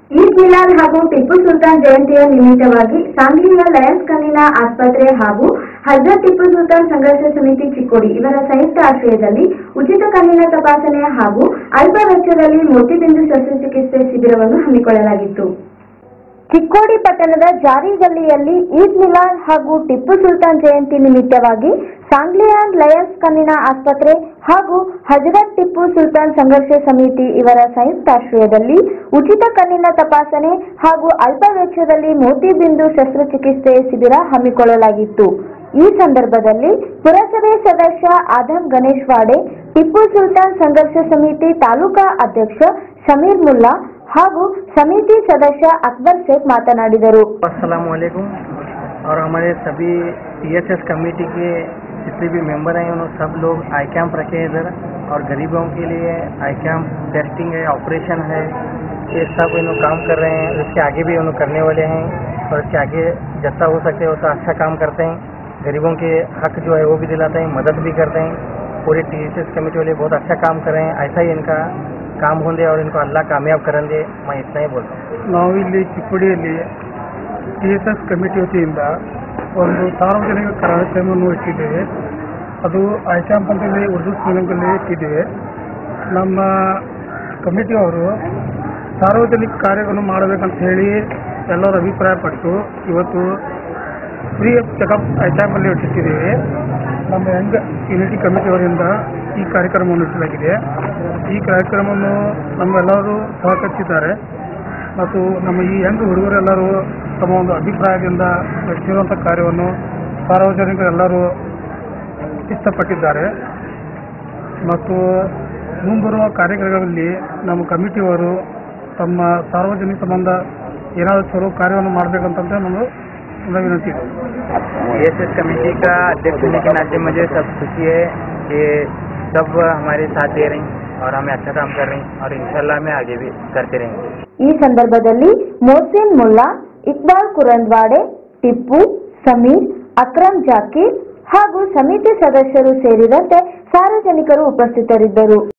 ಈದ್ ಮಿಲಾದ್ ಹಾಗೂ ಟಿಪ್ಪು ಸುಲ್ತಾನ್ ಜಯಂತಿಯ ನಿಮಿತ್ತವಾಗಿ ಸಾಂಗ್ಲಿಯ ಲಯನ್ಸ್ ಕಣ್ಣಿನ ಆಸ್ಪತ್ರೆ ಹಾಗೂ ಹಜರತ್ ಟಿಪ್ಪು ಸುಲ್ತಾನ್ ಸಂಘರ್ಷ ಸಮಿತಿ ಚಿಕ್ಕೋಡಿ ಇವರ ಸಂಯುಕ್ತ ಆಶ್ರಯದಲ್ಲಿ ಉಚಿತ ಕಣ್ಣಿನ ತಪಾಸಣೆ ಹಾಗೂ ಅಲ್ಪ ವೆಚ್ಚದಲ್ಲಿ ಮೋತಿಬಿಂದು ಶಸ್ತ್ರಚಿಕಿತ್ಸೆ ಶಿಬಿರವನ್ನು ಹಮ್ಮಿಕೊಳ್ಳಲಾಗಿತ್ತು ಚಿಕ್ಕೋಡಿ ಪಟ್ಟಣದ ಜಾರಿ ಗಲ್ಲಿಯಲ್ಲಿ ಈದ್ ಮಿಲಾದ್ ಹಾಗೂ ಟಿಪ್ಪು ಸುಲ್ತಾನ್ ಜಯಂತಿ ನಿಮಿತ್ತವಾಗಿ ಸಾಂಗ್ಲಿಯಾನ್ ಲಯನ್ಸ್ ಕಣ್ಣಿನ ಆಸ್ಪತ್ರೆ ಹಾಗೂ ಹಜರತ್ ಟಿಪ್ಪು ಸುಲ್ತಾನ್ ಸಂಘರ್ಷ ಸಮಿತಿ ಇವರ ಸಂಯುಕ್ತಾಶ್ರಯದಲ್ಲಿ ಉಚಿತ ಕಣ್ಣಿನ ತಪಾಸಣೆ ಹಾಗೂ ಅಲ್ಪ ವೆಚ್ಚದಲ್ಲಿ ಮೋತಿಬಿಂದು ಶಸ್ತ್ರಚಿಕಿತ್ಸೆ ಶಿಬಿರ ಹಮ್ಮಿಕೊಳ್ಳಲಾಗಿತ್ತು ಈ ಸಂದರ್ಭದಲ್ಲಿ ಪುರಸಭೆ ಸದಸ್ಯ ಆದಂ ಗಣೇಶ್ ವಾಡೆ ಟಿಪ್ಪು ಸುಲ್ತಾನ್ ಸಂಘರ್ಷ ಸಮಿತಿ ತಾಲೂಕಾ ಅಧ್ಯಕ್ಷ ಸಮೀರ್ ಮುಲ್ಲಾ ಹಾಗೂ ಸಮಿತಿ ಸದಸ್ಯ ಅಕ್ಬರ್ ಶೇಖ್ ಮಾತನಾಡಿದರು असलकुम और हमारे सभी टीएसएस कमेटी के जितने भी मेंबर हैं उन्होंने सब लोग आई कैंप रखे हैं इधर और गरीबों के लिए आई कैंप टेस्टिंग है ऑपरेशन है ये सब इन लोग काम कर रहे हैं इसके आगे भी उन लोग करने वाले हैं और इसके आगे जितना हो सके उतना अच्छा काम करते हैं गरीबों के हक जो है वो भी दिलाते हैं मदद भी करते हैं पूरे टी कमेटी वाले बहुत अच्छा काम कर रहे हैं ऐसा ही इनका काम होंगे और इनको अल्लाह कामयाब करेंगे मैं इतना ही बोलता हूँ ನಾವಿಲ್ಲಿ ಚಿಕ್ಕುಡಿಯಲ್ಲಿ ಟಿ ಎಸ್ ಎಸ್ ಕಮಿಟಿ ವತಿಯಿಂದ ಒಂದು ಸಾರ್ವಜನಿಕ ಕಾರ್ಯಕ್ರಮವನ್ನು ಇಟ್ಟಿದ್ದೇವೆ ಅದು ಐ ಕ್ಯಾಂಪ್ ಅಂತೇಳಿ ಉರ್ದು ಶ್ರೀಲಂಕಲ್ಲಿ ಇಟ್ಟಿದ್ದೇವೆ ನಮ್ಮ ಕಮಿಟಿಯವರು ಸಾರ್ವಜನಿಕ ಕಾರ್ಯವನ್ನು ಮಾಡಬೇಕಂತ ಹೇಳಿ ಎಲ್ಲರೂ ಅಭಿಪ್ರಾಯಪಟ್ಟು ಇವತ್ತು ಫ್ರೀ ಚೆಕಪ್ ಐ ಕ್ಯಾಂಪಲ್ಲಿ ಇಟ್ಟಿದ್ದೇವೆ ನಮ್ಮ ಯಂಗ್ ಯುನಿಟಿ ಕಮಿಟಿಯವರಿಂದ ಈ ಕಾರ್ಯಕ್ರಮವನ್ನು ಇಡಲಾಗಿದೆ ಈ ಕಾರ್ಯಕ್ರಮವನ್ನು ನಮ್ಮೆಲ್ಲರೂ ಸಹಕರಿಸಿದ್ದಾರೆ ಮತ್ತು ನಮ್ಮ ಈ ಯಂಗ್ ಹುಡುಗರೆಲ್ಲರೂ ತಮ್ಮ ಒಂದು ಅಭಿಪ್ರಾಯದಿಂದ ನಡೆಸಿರುವಂಥ ಕಾರ್ಯವನ್ನು ಸಾರ್ವಜನಿಕರೆಲ್ಲರೂ ಇಷ್ಟಪಟ್ಟಿದ್ದಾರೆ ಮತ್ತು ಮುಂಬರುವ ಕಾರ್ಯಕ್ರಮಗಳಲ್ಲಿ ನಮ್ಮ ಕಮಿಟಿಯವರು ತಮ್ಮ ಸಾರ್ವಜನಿಕ ಸಂಬಂಧ ಏನಾದರೂ ಚಲೋ ಕಾರ್ಯವನ್ನು ಮಾಡಬೇಕಂತಂದ್ರೆ ನಾನು ನನ್ನ ವಿನಂತಿ ಇದೆ एस कमेटी का अध्यक्ष होने के नाते मुझे सब खुशी है कि सब हमारे साथ दे रही हैं और हमें अच्छा काम कर रही हैं और इंशाल्लाह हमें आगे भी करते रहेंगे ಈ ಸಂದರ್ಭದಲ್ಲಿ ಮೋಸಿನ್ ಮುಲ್ಲಾ ಇಕ್ಬಾಲ್ ಕುರಂದ್ವಾಡೆ ಟಿಪ್ಪು ಸಮೀರ್ ಅಕ್ರಮ್ ಜಾಕೀರ್ ಹಾಗೂ ಸಮಿತಿ ಸದಸ್ಯರು ಸೇರಿದಂತೆ ಸಾರ್ವಜನಿಕರು ಉಪಸ್ಥಿತರಿದ್ದರು